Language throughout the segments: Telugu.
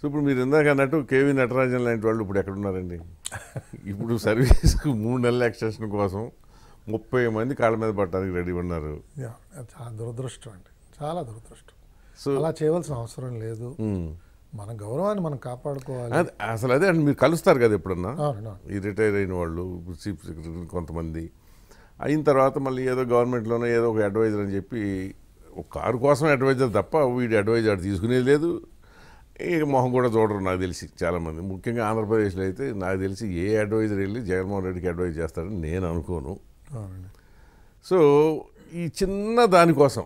సో ఇప్పుడు మీరు ఇందాక అన్నట్టు కేవీ నటరాజన్ లాంటి వాళ్ళు ఇప్పుడు ఎక్కడున్నారండి ఇప్పుడు సర్వీస్కి మూడు నెలల ఎక్స్టెన్షన్ కోసం ముప్పై మంది కాళ్ళ మీద పట్టడానికి రెడీ ఉన్నారు యా, అది చాలా దురదృష్టం అండి చాలా దురదృష్టం సో అలా చేయవలసిన అవసరం లేదు ఉమ్. మన గౌరవాన్ని మనం కాపాడుకోవాలి అది- అసలు అదే అండి మీరు కలుస్తారు కదా ఎప్పుడన్నా అవును, అవును. ఈ రిటైర్ అయిన వాళ్ళు చీఫ్ సెక్రటరీ కొంతమంది అయిన తర్వాత మళ్ళీ ఏదో గవర్నమెంట్లోనే ఏదో ఒక అడ్వైజర్ అని చెప్పి ఒక కారు కోసం అడ్వైజర్ తప్ప వీడి అడ్వైజర్ తీసుకునేది లేదు ఇక మొహం కూడా చూడరు నాకు తెలిసి చాలామంది ముఖ్యంగా ఆంధ్రప్రదేశ్లో అయితే నాకు తెలిసి ఏ అడ్వైజర్ వెళ్ళి జగన్మోహన్ రెడ్డికి అడ్వైజ్ చేస్తాడని నేను అనుకోను అవునండి సో ఈ చిన్న దానికోసం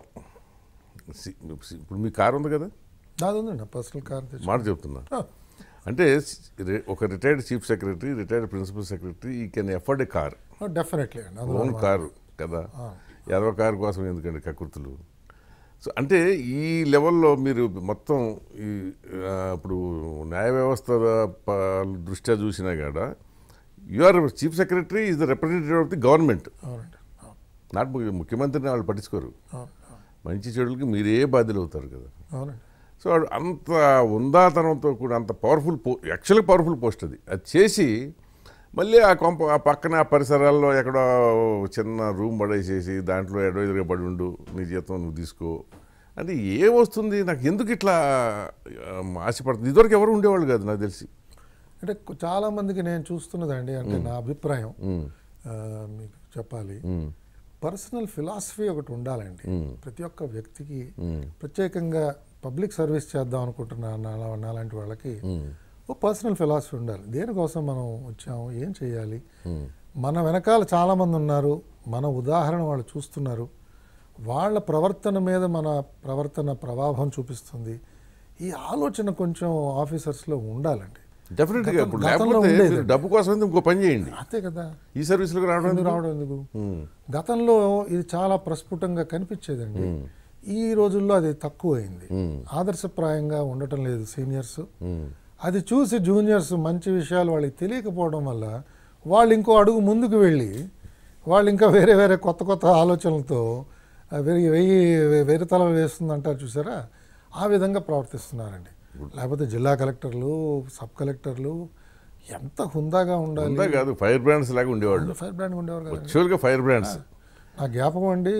సి- ఇప్పుడు మీ కారు ఉంది కదా నాది ఉందండి పర్సనల్ కార్ తెచ్చు మాట చెప్తున్నా అంటే రి- ఒక retired chief secretary retired principal secretary ఈ can afford a car definitely అండి అందులో ఓన్ కారు కదా ఎదవ కారు కోసం ఎందుకండి కకృతులు సో అంటే ఈ లెవెల్లో మీరు మొత్తం ఈ ఆ, ఇప్పుడు న్యాయ వ్యవస్థ ప- దృష్ట్యా చూసినా కూడా your chief secretary is the representative of the government అవునండి అవును, నాట్ ము- ముఖ్యమంత్రిని వాళ్ళు పట్టించుకోరు అవును, అవును. మంచి చెడులకి మీరే బాధ్యులు అవుతారు కదా అవునండి సో వాడు అంత ఉందాతనంతో కూడా అంత పవర్ఫుల్ పో యాక్చువల్గా పవర్ఫుల్ పోస్ట్ అది అది చేసి మళ్ళీ ఆ కొంప ఆ పక్కన ఆ పరిసరాల్లో ఎక్కడో చిన్న రూమ్ పడేసేసి దాంట్లో అడ్వైజర్గా పడి ఉండు నీ జీతం నువ్వు తీసుకో అంటే ఏమొస్తుంది నాకు ఎందుకు ఇట్లా ఆ, ఆశపడుతుంది ఇదివరకు ఎవరు ఉండేవాళ్ళు కాదు నాకు తెలిసి అంటే కొ- చాలా మందికి నేను చూస్తున్నదండి అంటే నా అభిప్రాయం ఆ, మీకు చెప్పాలి పర్సనల్ ఫిలాసఫీ ఒకటి ఉండాలండి ప్రతి ఒక్క వ్యక్తికి ప్రత్యేకంగా పబ్లిక్ సర్వీస్ చేద్దాం అనుకుంటున్న నా- నాలాంటి వాళ్ళకి ఓ పర్సనల్ ఫిలాసఫీ ఉండాలి దేనికోసం మనం వచ్చాము ఏం చేయాలి మన వెనకాల చాలామంది ఉన్నారు మన ఉదాహరణ వాళ్ళు చూస్తున్నారు వాళ్ళ ప్రవర్తన మీద మన ప్రవర్తన ప్రభావం చూపిస్తుంది ఈ ఆలోచన కొంచెం ఆఫీసర్స్లో ఉండాలండి డెఫినెట్గా గతం- ఇప్పుడు గతంలో లేకపోతే ఉండేది. మీరు డబ్బు కోసం అయితే ఇంకో పని చేయండి అంతే కదా ఈ సర్వీసులకు రావడం ఎందుకు ఎందుకు? రావడం ఎందుకు ఉమ్. గతంలో ఇది చాలా ప్రస్ఫుటంగా కనిపించేదండి ఈ రోజుల్లో అది తక్కువైంది ఆదర్శప్రాయంగా ఉండటం లేదు సీనియర్స్ అది చూసి జూనియర్స్ మంచి విషయాలు వాళ్ళకి తెలియకపోవడం వల్ల వాళ్ళు ఇంకో అడుగు ముందుకు వెళ్ళి వాళ్ళు ఇంకా వేరే వేరే కొత్త కొత్త ఆలోచనలతో ఆ, వెయ్యి వెయ్యి వేరే తలలు వేస్తుంది అంటారు చూసారా ఆ విధంగా ప్రవర్తిస్తున్నారండి లేకపోతే జిల్లా కలెక్టర్లు సబ్ కలెక్టర్లు ఎంత హుందాగా ఉండాలి అంతా కాదు ఫైర్ బ్రాండ్స్ లాగా ఉండేవాళ్ళు ఫైర్ బ్రాండ్ ఉండేవారు కదా యాక్చువల్గా ఫైర్ బ్రాండ్స్ నా జ్ఞాపకం అండి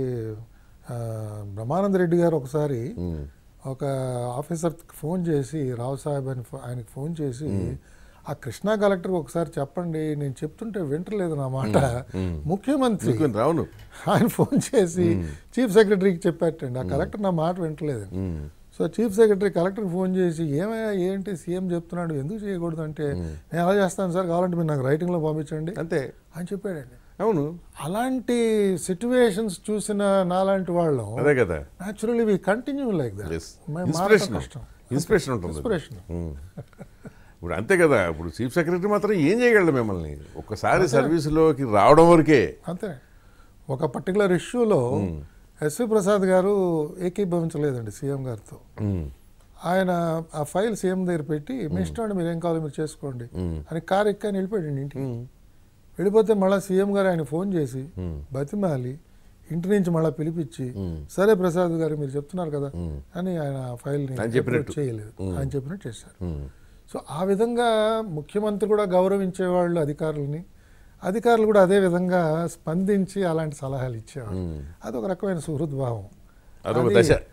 ఆ, బ్రహ్మానంద రెడ్డి గారు ఒకసారి ఒక ఆఫీసర్కి ఫోన్ చేసి రావు సాహెబ్ అని ఫో- ఆయనకి ఫోన్ చేసి ఆ కృష్ణా కలెక్టర్ ఒకసారి చెప్పండి నేను చెప్తుంటే వింటలేదు నా మాట ముఖ్యమంత్రి ఇంకొన్ని రావును ఆయన ఫోన్ చేసి చీఫ్ సెక్రటరీకి చెప్పాటండి ఆ కలెక్టర్ నా మాట వింటలేదు సో చీఫ్ సెక్రటరీ కలెక్టర్కి ఫోన్ చేసి ఏమయ్యా ఏంటి సీఎం చెప్తున్నాడు ఎందుకు చేయకూడదు అంటే నేను ఎలా చేస్తాను సార్ కావాలంటే మీరు నాకు రైటింగ్లో పంపించండి అంతే అని చెప్పాడండి అవును అలాంటి సిచ్యువేషన్స్ చూసిన నాలాంటి వాళ్ళం అదే కదా naturally we continue like that Yes. Inspiration inspiration ఉంటుంది ఇన్స్పిరేషన్ ఉమ్. ఇప్పుడు అంతే కదా ఇప్పుడు చీఫ్ సెక్రటరీ మాత్రం ఏం చేయగలడు మిమ్మల్ని ఒక్కసారి సర్వీసులోకి రావడం వరకే అంతే ఒక పర్టికులర్ ఇష్యూలో ఎస్వి ప్రసాద్ గారు ఏకీభవించలేదండి సీఎం గారితో ఉమ్. ఆయన ఆ ఫైల్ సీఎం దగ్గర పెట్టి మీ ఇష్టం అండి మీరు ఏం కావాలో మీరు చేసుకోండి అని కారు ఎక్కి ఆయన వెళ్ళిపోయాడు ఇంటికి వెళ్ళిపోతే మళ్ళీ సీఎం గారు ఆయన ఫోన్ చేసి బతిమాలి ఇంటి నుంచి మళ్ళీ పిలిపించి సరే ప్రసాద్ గారు మీరు చెప్తున్నారు కదా అని ఆయన ఆ ఫైల్ని ఆయన చెప్పినట్టు. approve చేయలేదు ఆయన చెప్పినట్టు చేశారు సో ఆ విధంగా ముఖ్యమంత్రి కూడా గౌరవించేవాళ్ళు అధికారులని అధికారులు కూడా అదే విధంగా స్పందించి అలాంటి సలహాలు ఇచ్చేవాళ్ళు అది ఒక రకమైన సుహృద్భావం అదొక అది- దశ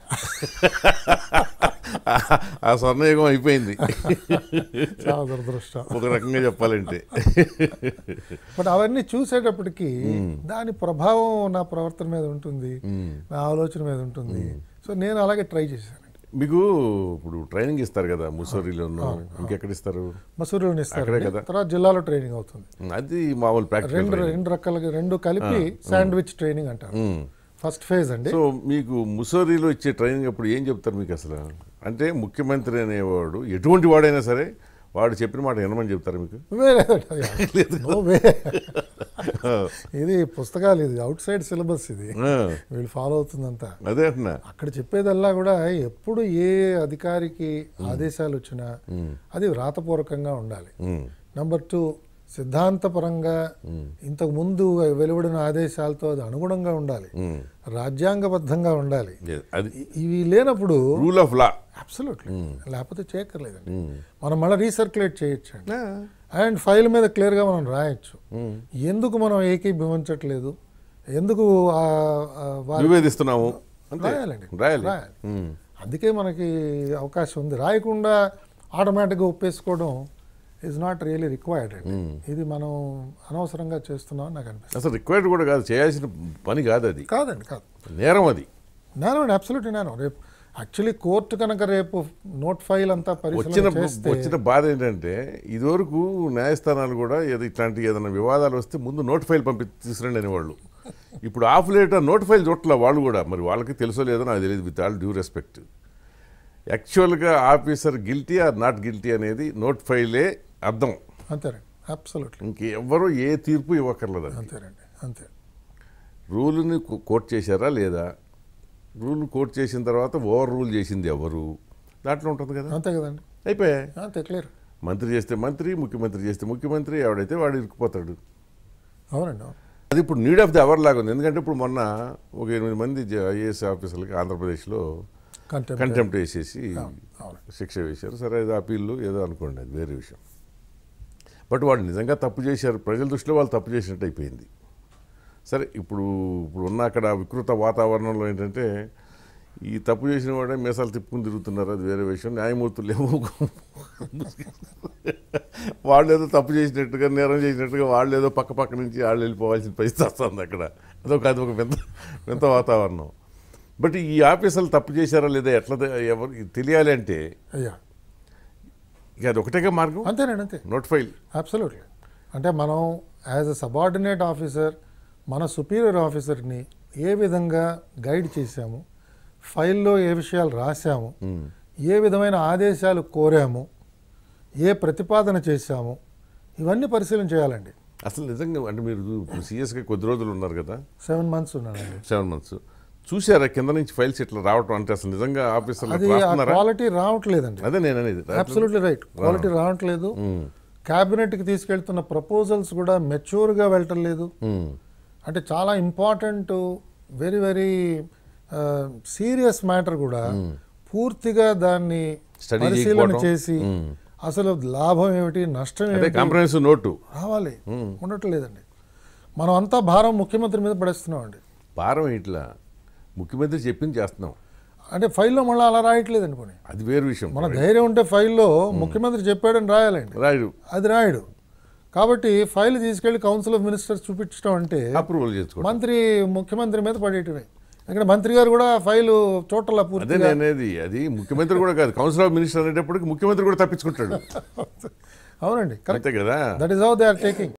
ఆ స్వర్ణయుగం అయిపోయింది చాలా దురదృష్టం ఒక రకంగా చెప్పాలంటే బట్ అవన్నీ చూసేటప్పటికి దాని ప్రభావం నా ప్రవర్తన మీద ఉంటుంది నా ఆలోచన మీద ఉంటుంది సో నేను అలాగే ట్రై చేశానండి మీకు ఇప్పుడు ట్రైనింగ్ ఇస్తారు కదా ముసోరిలోను ఇంకెక్కడ ఇస్తారు మసూరులోని ఇస్తారు అక్కడే కదా. తర్వాత జిల్లాలో ట్రైనింగ్ అవుతుంది అది మామూలు రెండు ప్రాక్టికల్ రెండు రకాలుగా రెండు కలిపి శాండ్విచ్ ట్రైనింగ్ అంటారు ఫస్ట్ ఫేజ్ అండి సో మీకు ముసోరీలో ఇచ్చే ట్రైనింగ్ అప్పుడు ఏం చెప్తారు మీకు అసలు అంటే ముఖ్యమంత్రి అనేవాడు ఎటువంటి వాడైనా సరే వాడు చెప్పిన మాట వినమని చెప్తారు మీకు వేరే No way. ఇది పుస్తకాలు ఇది అవుట్ సైడ్ సిలబస్ ఇది ఆ, వీళ్ళు ఫాలో అవుతుందంతా అదే అంటున్నా అక్కడ చెప్పేదల్లా కూడా ఎప్పుడు ఏ అధికారికి ఆదేశాలు వచ్చినా అది వ్రాతపూర్వకంగా ఉండాలి ఉమ్, నంబర్ టూ సిద్ధాంతపరంగా ఇంతకు ముందు వెలువడిన ఆదేశాలతో అది అనుగుణంగా ఉండాలి ఉమ్. రాజ్యాంగబద్ధంగా ఉండాలి Yes, అది ఇ- ఇవి లేనప్పుడు రూల్ ఆఫ్ లా అబ్సల్యూట్లీ లేకపోతే చేయక్కర్లేదండి మనం మళ్ళీ రీసర్క్యులేట్ చేయొచ్చండి అండ్ ఫైల్ మీద క్లియర్గా మనం రాయొచ్చు ఎందుకు మనం ఏకీభవించట్లేదు ఎందుకు ఆ- ఆ వారి నివేదిస్తున్నాము అంతే రాయాలండి రాయాలి రాయాలి ఉమ్. అందుకే మనకి అవకాశం ఉంది రాయకుండా ఆటోమేటిక్గా ఒప్పేసుకోవడం ఈజ్ నాట్ రియలీ రిక్వైర్డ్ అండి ఇది మనం అనవసరంగా చేస్తున్నాం అని నాకు అనిపిస్తుంది అసలు రిక్వైర్డ్ కూడా కాదు చేయాల్సిన పని కాదు అది కాదండి కాదు నేరం అది నేను అబ్సల్యూట్లీ నేను రేపు యాక్చువల్లీ కోర్టు కనుక రేపు నోట్ ఫైల్ అంతా వచ్చిన పరిశీలన చేస్తే వచ్చిన బాధ ఏంటంటే ఇదివరకు న్యాయస్థానాలు కూడా ఏదో ఇట్లాంటి ఏదైనా వివాదాలు వస్తే ముందు నోట్ ఫైల్ పంపి తీసుకురండి అనేవాళ్ళు ఇప్పుడు ఆఫ్ లేటర్ నోట్ ఫైల్ చూడట్లా వాళ్ళు కూడా మరి వాళ్ళకి తెలుసో లేదో నాకు తెలియదు విత్ ఆల్ డ్యూ రెస్పెక్ట్ యాక్చువల్గా officer guilty or not guilty అనేది నోట్ ఫైలే అర్థం అంతేనండి అబ్సల్యూట్లీ ఇంకెవ్వరూ ఏ తీర్పు ఇవ్వక్కర్లేదు అది. అంతేనండి అంతే రూల్ని కో- కోర్ట్ చేశారా లేదా రూల్ కోర్ట్ చేసిన తర్వాత ఓవర్ రూల్ చేసింది ఎవరు దాంట్లో ఉంటుంది కదా అంతే కదండి అయిపోయాయి అంతే క్లియర్ మంత్రి చేస్తే మంత్రి ముఖ్యమంత్రి చేస్తే ముఖ్యమంత్రి ఎవడైతే వాడు ఇరుక్కుపోతాడు అవునండి అవును అది ఇప్పుడు నీడ్ ఆఫ్ ది అవర్ లాగా ఉంది ఎందుకంటే ఇప్పుడు మొన్న ఒక ఎనిమిది మంది ఐఏఎస్ ఆఫీసర్లకి ఆంధ్రప్రదేశ్లో కంటెంప్ట్ కంటెంప్ట్ వేసేసి అవును శిక్ష వేశారు సరే అది అప్పీళ్ళు ఏదో అనుకోండి అది వేరే విషయం బట్ వాళ్ళు నిజంగా తప్పు చేశారు ప్రజల దృష్టిలో వాళ్ళు తప్పు చేసినట్టు అయిపోయింది సరే ఇప్పుడు ఇప్పుడు ఉన్న అక్కడ వికృత వాతావరణంలో ఏంటంటే ఈ తప్పు చేసిన వాడే మీసాలు తిప్పుకుని తిరుగుతున్నారు అది వేరే విషయం న్యాయమూర్తులు ఏమో వాళ్ళు ఏదో తప్పు చేసినట్టుగా నేరం చేసినట్టుగా వాళ్ళు ఏదో పక్క పక్క నుంచి వాళ్ళు వెళ్ళిపోవాల్సిన పరిస్థితి వస్తుంది అక్కడ అదొక అదొక పెద్ద పెద్ద వాతావరణం బట్ ఈ ఆఫీసర్లు తప్పు చేశారా లేదా ఎట్లా తె- ఎవరు తెలియాలి అంటే అయ్యా ఇక అది ఒకటేగా మార్గం అంతేనండి అంతే నోట్ ఫైల్ అబ్సల్యూట్లీ అంటే మనం యాజ్ అ సబార్డినేట్ ఆఫీసర్ మన సుపీరియర్ ఆఫీసర్ని ఏ విధంగా గైడ్ చేశాము ఫైల్లో ఏ విషయాలు రాశాము ఏ విధమైన ఆదేశాలు కోరాము ఏ ప్రతిపాదన చేశాము ఇవన్నీ పరిశీలన చేయాలండి అసలు నిజంగా అంటే మీరు ఇప్పుడు సీఎస్గా కొద్ది రోజులు ఉన్నారు కదా సెవెన్ మంత్స్ ఉన్నానండి సెవెన్ మంత్స్ చూసారా కింద నుంచి ఫైల్స్ ఇట్లా రావటం అంటే అసలు నిజంగా ఆఫీసర్లు అది ఆ రాస్తున్నారా క్వాలిటీ రావట్లేదండి అదే నేను అనేది అబ్సల్యూట్లీ రైట్ క్వాలిటీ రావట్లేదు క్యాబినెట్కి తీసుకెళ్తున్న ప్రపోజల్స్ కూడా మెచ్యూర్గా వెళ్ళటం లేదు ఉమ్, అంటే చాలా important very very serious matter కూడా పూర్తిగా దాన్ని Study పరిశీలన చేయకపోవడం. చేసి అసలు లాభం ఏమిటి నష్టం అదే ఏమిటి కాంప్రహెన్సివ్ నోటు రావాలి ఉండట్లేదండి మనం అంతా భారం ముఖ్యమంత్రి మీద పడేస్తున్నాం అండి భారం ఇట్లా ముఖ్యమంత్రి చెప్పింది చేస్తున్నాం అంటే ఫైల్లో మళ్ళీ అలా రాయట్లేదండి పోనీ అది వేరు విషయం మన ధైర్యం ఉంటే ఫైల్లో ముఖ్యమంత్రి చెప్పాడని రాయాలండి రాయుడు అది రాయడు కాబట్టి ఫైల్ తీసుకెళ్లి కౌన్సిల్ ఆఫ్ మినిస్టర్స్ చూపించడం అంటే అప్రూవల్ చేసుకోవడం మంత్రి ముఖ్యమంత్రి మీద పడేయటమే ఇక్కడ మంత్రి గారు కూడా ఫైలు చోట్ల అదే పూర్తిగా నేను అనేది అది ముఖ్యమంత్రి కూడా కాదు కౌన్సిల్ ఆఫ్ మినిస్టర్ అనేటప్పటికి ముఖ్యమంత్రి కూడా తప్పించుకుంటాడు అవునండి కరెక్ట్ అంతే కదా that is how they are taking